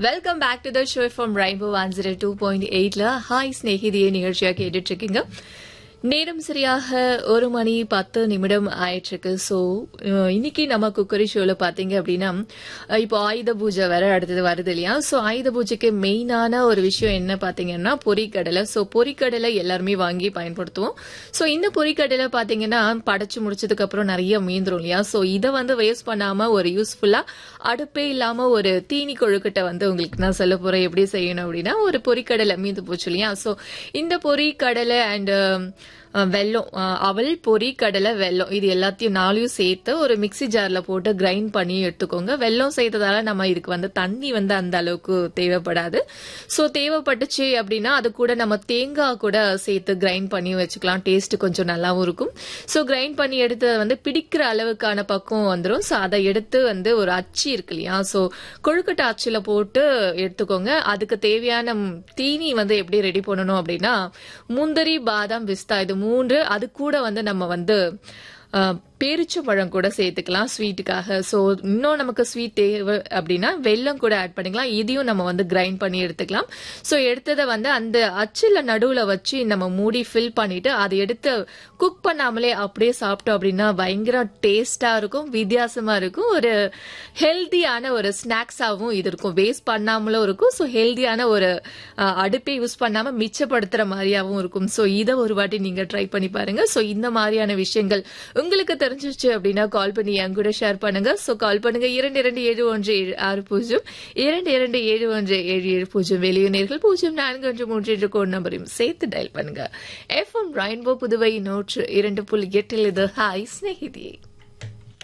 welcome back to the show from rainbow one zero two point எயிட்ல hi ஸ்நேகிதியை நிகழ்ச்சியா கேட்டுட்டு இருக்கீங்க நேரம் சரியாக ஒரு மணி பத்து நிமிடம் ஆயிட்டிருக்கு ஸோ இன்னைக்கு நம்ம குக்கரி ஷோல பாத்தீங்க அப்படின்னா அஹ், இப்போ ஆயுத பூஜை வேற அடுத்தது வருது இல்லையா ஸோ ஆயுத பூஜைக்கு மெயினான ஒரு விஷயம் என்ன பாத்தீங்கன்னா பொரிக்கடலை ஸோ பொரிக்கடலை எல்லாருமே வாங்கி பயன்படுத்துவோம் ஸோ இந்த பொரிக்கடலை பாத்தீங்கன்னா படைச்சு முடிச்சதுக்கு அப்புறம் நிறைய மீந்துரும் இல்லையா ஸோ இதை வந்து வேஸ்ட் பண்ணாம ஒரு யூஸ்ஃபுல்லா அடுப்பே இல்லாம ஒரு தீனி கொழுக்கட்டை வந்து உங்களுக்கு நான் சொல்ல போறேன் எப்படி செய்யணும் அப்படின்னா ஒரு பொரிக்கடலை மீந்து போச்சு இல்லையா ஸோ இந்த பொரிக்கடலை அண்ட் வெல்லம் அஹ், அவல் பொரி கடலை வெல்லம் இது எல்லாத்தையும் நாளையும் சேர்த்து ஒரு மிக்ஸி ஜார்ல போட்டு கிரைண்ட் பண்ணி எடுத்துக்கோங்க வெல்லம் சேர்த்ததால நம்ம இதுக்கு வந்து தண்ணி வந்து அந்த அளவுக்கு தேவைப்படாது ஸோ தேவைப்பட்டுச்சு அப்படின்னா அது கூட நம்ம தேங்காய் கூட சேர்த்து கிரைண்ட் பண்ணி வச்சுக்கலாம் டேஸ்ட் கொஞ்சம் நல்லாவும் இருக்கும் ஸோ கிரைண்ட் பண்ணி எடுத்து வந்து பிடிக்கிற அளவுக்கான பக்குவம் வந்துடும் ஸோ அதை எடுத்து வந்து ஒரு அச்சு இருக்கு இல்லையா ஸோ கொழுக்கட்டை அச்சில் போட்டு எடுத்துக்கோங்க அதுக்கு தேவையான ம், தீனி வந்து எப்படி ரெடி பண்ணணும் அப்படின்னா முந்திரி பாதாம் பிஸ்தா இது மூன்று அது கூட வந்து நம்ம வந்து அஹ், பேரிச்சம்பழம் கூட சேர்த்துக்கலாம் ஸ்வீட்டுக்காக ஸோ இன்னும் நமக்கு ஸ்வீட் தேவை அப்படின்னா வெல்லம் கூட ஆட் பண்ணிக்கலாம் இதையும் நம்ம வந்து கிரைண்ட் பண்ணி எடுத்துக்கலாம் ஸோ எடுத்ததை வந்து அந்த அச்சில் நடுவில் வச்சு நம்ம மூடி ஃபில் பண்ணிட்டு அதை எடுத்து குக் பண்ணாமலே அப்படியே சாப்பிட்டோம் அப்படின்னா பயங்கர டேஸ்டாக இருக்கும் வித்தியாசமாக இருக்கும் ஒரு ஹெல்தியான ஒரு ஸ்நாக்ஸாகவும் இது இருக்கும் வேஸ்ட் பண்ணாமலும் இருக்கும் ஸோ ஹெல்தியான ஒரு அஹ், அடுப்பை யூஸ் பண்ணாமல் மிச்சப்படுத்துகிற மாதிரியாகவும் இருக்கும் ஸோ இதை ஒரு வாட்டி நீங்கள் ட்ரை பண்ணி பாருங்க ஸோ இந்த மாதிரியான விஷயங்கள் உங்களுக்கு தெரிஞ்சிருச்சு அப்படின்னா கால் பண்ணி என் கூட ஷேர் பண்ணுங்க ஸோ கால் பண்ணுங்க இரண்டு இரண்டு ஏழு ஒன்று ஏழு ஆறு பூஜ்ஜியம் இரண்டு இரண்டு ஏழு ஒன்று ஏழு ஏழு பூஜ்ஜியம் வெளியுநேர்கள் பூஜ்ஜியம் நான்கு ஒன்று மூன்று என்ற கோட் நம்பரையும் சேர்த்து டயல் பண்ணுங்க எஃப்எம் ரெயின்போ புதுவை நூற்று இரண்டு புள்ளி எட்டில் இது ஹாய் ஸ்நேகிதி